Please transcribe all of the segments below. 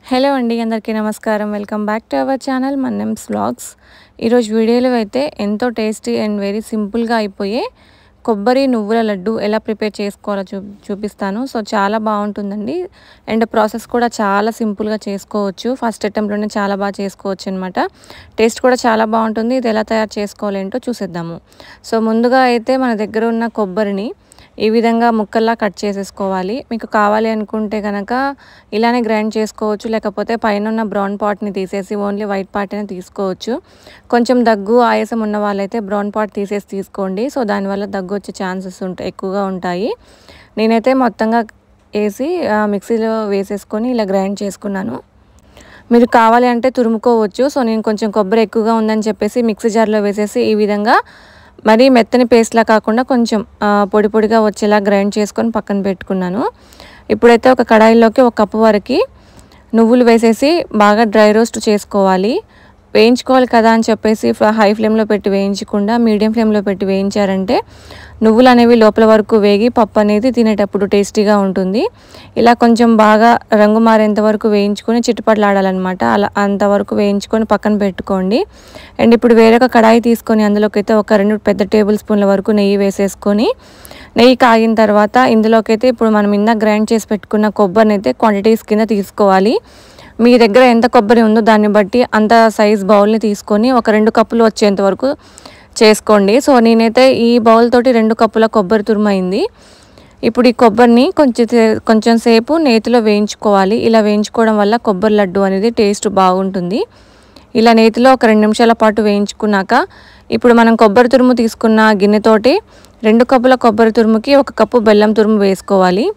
hello అండి అందరికీ నమస్కారం welcome back to our channel Mannem's vlogs ఈరోజు వీడియోలో అయితే ఎంతో టేస్టీ అండ్ వెరీ సింపుల్గా అయిపోయే కొబ్బరి నువ్వుల లడ్డు ఎలా ప్రిపేర్ చేసుకోవాలో చూ చూపిస్తాను సో చాలా బాగుంటుందండి అండ్ ప్రాసెస్ కూడా చాలా సింపుల్గా చేసుకోవచ్చు ఫస్ట్ అటెంప్ట్లోనే చాలా బాగా చేసుకోవచ్చు అనమాట టేస్ట్ కూడా చాలా బాగుంటుంది ఇది ఎలా తయారు చేసుకోవాలేంటో చూసేద్దాము సో ముందుగా అయితే మన దగ్గర ఉన్న కొబ్బరిని ఈ విధంగా ముక్కల్లా కట్ చేసేసుకోవాలి మీకు కావాలి అనుకుంటే కనుక ఇలానే గ్రైండ్ చేసుకోవచ్చు లేకపోతే పైన ఉన్న బ్రౌన్ పార్ట్ని తీసేసి ఓన్లీ వైట్ పార్ట్ని తీసుకోవచ్చు కొంచెం దగ్గు ఆయాసం ఉన్న వాళ్ళైతే బ్రౌన్ పార్ట్ తీసేసి తీసుకోండి సో దానివల్ల దగ్గు వచ్చే ఛాన్సెస్ ఉంటాయి ఎక్కువగా ఉంటాయి నేనైతే మొత్తంగా వేసి ఆ, మిక్సీలో వేసేసుకొని ఇలా గ్రైండ్ చేసుకున్నాను మీరు కావాలి అంటే తురుముకోవచ్చు సో నేను కొంచెం కొబ్బరి ఎక్కువగా ఉందని చెప్పేసి మిక్సీ జార్లో వేసేసి ఈ విధంగా మరీ మెత్తని పేస్ట్లా కాకుండా కొంచెం ఆ, పొడి పొడిగా వచ్చేలా గ్రైండ్ చేసుకొని పక్కన పెట్టుకున్నాను ఇప్పుడైతే ఒక కడాయిలోకి ఒక కప్పు వరకు నువ్వులు వేసేసి బాగా డ్రై రోస్ట్ చేసుకోవాలి వేయించుకోవాలి కదా అని చెప్పేసి ఫ- హై ఫ్లేమ్లో పెట్టి వేయించకుండా మీడియం ఫ్లేమ్లో పెట్టి వేయించారంటే నువ్వులు అనేవి లోపల వరకు వేగి పప్పు అనేది తినేటప్పుడు టేస్టీగా ఉంటుంది ఇలా కొంచెం బాగా రంగు మారేంత వరకు వేయించుకొని చిట్టుపట్లాడాలన్నమాట అలా అంతవరకు వేయించుకొని పక్కన పెట్టుకోండి అండ్ ఇప్పుడు వేరొక కడాయి తీసుకొని అందులోకి అయితే ఒక రెండు పెద్ద టేబుల్ స్పూన్ల వరకు నెయ్యి వేసేసుకొని నెయ్యి కాగిన తర్వాత ఇందులోకి అయితే ఇప్పుడు మనం ఇందాక గ్రైండ్ చేసి పెట్టుకున్న కొబ్బరిని అయితే క్వాంటిటీస్ కింద తీసుకోవాలి మీ దగ్గర ఎంత కొబ్బరి ఉందో దాన్ని బట్టి అంత సైజ్ బౌల్ని తీసుకొని ఒక రెండు కప్పులు వచ్చేంత వరకు చేసుకోండి సో నేనైతే ఈ బౌల్ తోటి రెండు కప్పుల కొబ్బరి తురుమైంది ఇప్పుడు ఈ కొబ్బరిని కొంచెం సే- కొంచెం సేపు నేతిలో వేయించుకోవాలి ఇలా వేయించుకోవడం వల్ల కొబ్బరి లడ్డు అనేది టేస్ట్ బాగుంటుంది ఇలా నేతిలో ఒక రెండు నిమిషాల పాటు వేయించుకున్నాక ఇప్పుడు మనం కొబ్బరి తురుము తీసుకున్న గిన్నెతోటి రెండు కప్పుల కొబ్బరి తురుముకి ఒక కప్పు బెల్లం తురుము వేసుకోవాలి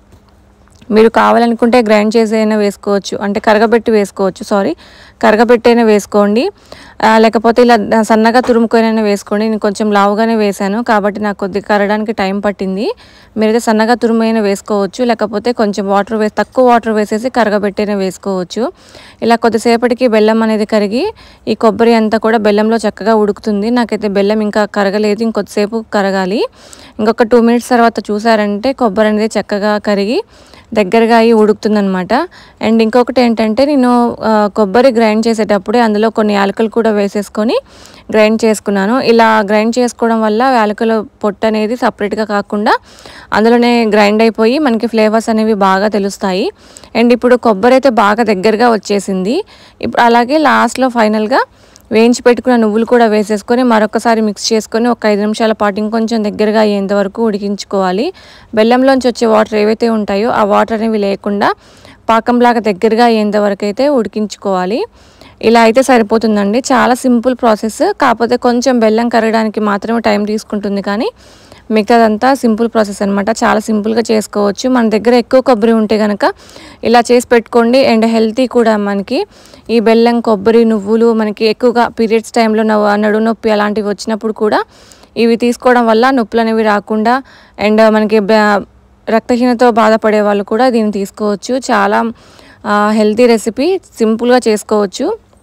మీరు కావాలనుకుంటే గ్రైండ్ చేసి అయినా వేసుకోవచ్చు అంటే కరగబెట్టి వేసుకోవచ్చు సారీ కరగబెట్టి అయినా వేసుకోండి ఆ, లేకపోతే ఇలా సన్నగా తురుముకొనైనా వేసుకోండి నేను కొంచెం లావుగానే వేశాను కాబట్టి నాకు కొద్దిగా కరగడానికి టైం పట్టింది మీరైతే సన్నగా తురుమైనా వేసుకోవచ్చు లేకపోతే కొంచెం వాటర్ వేసి తక్కువ వాటర్ వేసేసి కరగబెట్టైనా వేసుకోవచ్చు ఇలా కొద్దిసేపటికి బెల్లం అనేది కరిగి ఈ కొబ్బరి అంతా కూడా బెల్లంలో చక్కగా ఉడుకుతుంది నాకైతే బెల్లం ఇంకా కరగలేదు ఇంకొద్దిసేపు కరగాలి ఇంకొక టూ మినిట్స్ తర్వాత చూసారంటే కొబ్బరి అనేది చక్కగా కరిగి దగ్గరగా అయ్యి ఉడుకుతుందనమాట అండ్ ఇంకొకటి ఏంటంటే నేను ఆ, కొబ్బరి గ్రైండ్ చేసేటప్పుడే అందులో కొన్ని యాలకులు కూడా వేసేసుకొని గ్రైండ్ చేసుకున్నాను ఇలా గ్రైండ్ చేసుకోవడం వల్ల యాలకుల పొట్టు అనేది సపరేట్గా కాకుండా అందులోనే గ్రైండ్ అయిపోయి మనకి ఫ్లేవర్స్ అనేవి బాగా తెలుస్తాయి అండ్ ఇప్పుడు కొబ్బరి అయితే బాగా దగ్గరగా వచ్చేసింది ఇప్పుడు అలాగే లాస్ట్లో ఫైనల్గా వేయించి పెట్టుకున్న నువ్వులు కూడా వేసేసుకొని మరొకసారి మిక్స్ చేసుకొని ఒక ఐదు నిమిషాల పాటు ఇంకొంచెం దగ్గరగా అయ్యేంత వరకు ఉడికించుకోవాలి బెల్లంలోంచి వచ్చే వాటర్ ఏవైతే ఉంటాయో ఆ వాటర్ అనేవి లేకుండా పాకంలాగా దగ్గరగా అయ్యేంత వరకు అయితే ఉడికించుకోవాలి ఇలా అయితే సరిపోతుందండి చాలా సింపుల్ ప్రాసెస్ కాకపోతే కొంచెం బెల్లం కరగడానికి మాత్రమే టైం తీసుకుంటుంది కానీ మిగతాదంతా సింపుల్ ప్రాసెస్ అనమాట చాలా సింపుల్గా చేసుకోవచ్చు మన దగ్గర ఎక్కువ కొబ్బరి ఉంటే కనుక ఇలా చేసి పెట్టుకోండి అండ్ హెల్తీ కూడా మనకి ఈ బెల్లం కొబ్బరి నువ్వులు మనకి ఎక్కువగా పీరియడ్స్ టైంలో నవ్వు నడు నొప్పి అలాంటివి వచ్చినప్పుడు కూడా ఇవి తీసుకోవడం వల్ల నొప్పులు అనేవి రాకుండా అండ్ మనకి బ- రక్తహీనతో బాధపడే వాళ్ళు కూడా దీన్ని తీసుకోవచ్చు చాలా హెల్తీ రెసిపీ సింపుల్గా చేసుకోవచ్చు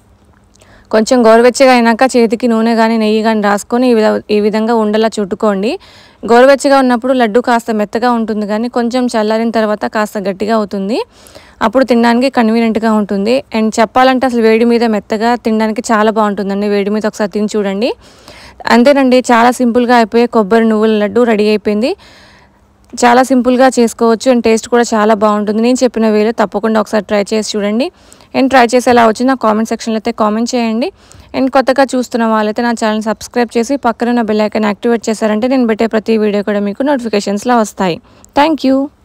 కొంచెం గోరువెచ్చగా అయినాక చేతికి నూనె కానీ నెయ్యి కానీ రాసుకొని ఈ విధ ఈ విధంగా ఉండలా చుట్టుకోండి గోరువెచ్చగా ఉన్నప్పుడు లడ్డు కాస్త మెత్తగా ఉంటుంది కానీ కొంచెం చల్లారిన తర్వాత కాస్త గట్టిగా అవుతుంది అప్పుడు తినడానికి కన్వీనియంట్గా ఉంటుంది అండ్ చెప్పాలంటే అసలు వేడి మీద మెత్తగా తినడానికి చాలా బాగుంటుందండి వేడి మీద ఒకసారి తిని చూడండి అంతేనండి చాలా సింపుల్గా అయిపోయే కొబ్బరి నువ్వుల లడ్డు రెడీ అయిపోయింది చాలా సింపుల్గా చేసుకోవచ్చు అండ్ టేస్ట్ కూడా చాలా బాగుంటుంది నేను చెప్పిన వేలో తప్పకుండా ఒకసారి ట్రై చేసి చూడండి అండ్ ట్రై చేసి ఎలా వచ్చి నా కామెంట్ సెక్షన్లో అయితే కామెంట్ చేయండి అండ్ కొత్తగా చూస్తున్న వాళ్ళైతే నా ఛానల్ సబ్స్క్రైబ్ చేసి పక్కన ఉన్న బెల్ ఐకాన్ యాక్టివేట్ చేశారంటే నేను పెట్టే ప్రతి వీడియో కూడా మీకు నోటిఫికేషన్స్లో వస్తాయి థ్యాంక్ యూ